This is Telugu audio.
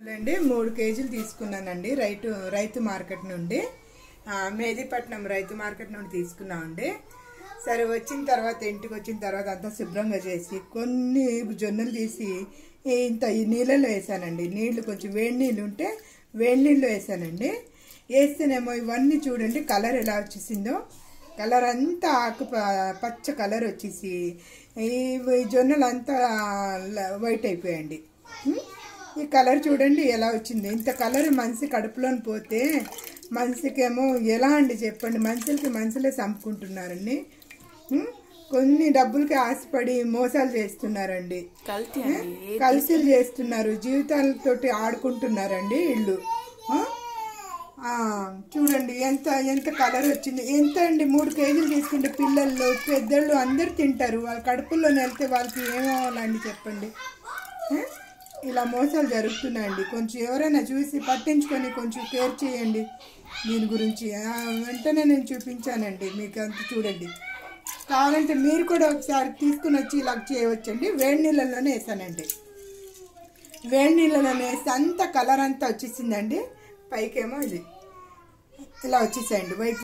అండి మూడు కేజీలు తీసుకున్నానండి రైతు రైతు మార్కెట్ నుండి ఆ, మేదీపట్నం రైతు మార్కెట్ నుండి తీసుకున్నామండి సరే వచ్చిన తర్వాత ఇంటికి వచ్చిన తర్వాత అంతా శుభ్రంగా చేసి కొన్ని జొన్నలు తీసి ఇంత ఈ నీళ్ళలో వేసానండి నీళ్లు కొంచెం వేడి నీళ్ళు ఉంటే వేడి నీళ్ళు వేసానండి వేస్తేనేమో ఇవన్నీ చూడండి కలర్ ఎలా వచ్చేసిందో కలర్ అంతా ఆకు ప- పచ్చ కలర్ వచ్చేసి ఈ జొన్నలు అంతా ల- వైట్ అయిపోయాయండి ఉం? ఈ కలర్ చూడండి ఎలా వచ్చింది ఇంత కలర్ మనిషి కడుపులోని పోతే మనిషికేమో ఎలా అండి చెప్పండి మనుషులకి మనుషులే చంపుకుంటున్నారండి ఉం? కొన్ని డబ్బులకి ఆశపడి మోసాలు చేస్తున్నారండి కల్తీ అండి కలిసిలు చేస్తున్నారు జీవితాలతోటి ఆడుకుంటున్నారండి ఇళ్ళు ఆ? ఆ, చూడండి ఎంత ఎంత కలర్ వచ్చింది ఎంత అండి మూడు కేజీలు తీసుకుంటే పిల్లలు పెద్దళ్ళు అందరు తింటారు వాళ్ళ కడుపుల్లో వెళ్తే వాళ్ళకి ఏమవ్వాలండి చెప్పండి ఆ? ఇలా మోసాలు జరుగుతున్నాయండి కొంచెం ఎవరైనా చూసి పట్టించుకొని కొంచెం కేర్ చేయండి దీని గురించి ఆ, వెంటనే నేను చూపించానండి మీకు అంత చూడండి కావాలంటే మీరు కూడా ఒకసారి తీసుకుని వచ్చి ఇలా చేయవచ్చండి వేడి నీళ్ళలోనే వేసానండి వేడి నీళ్ళలోనే వేస్తే అంత కలర్ అంతా వచ్చేసిందండి పైకేమో ఇది ఇలా వచ్చేసాయండి వైట్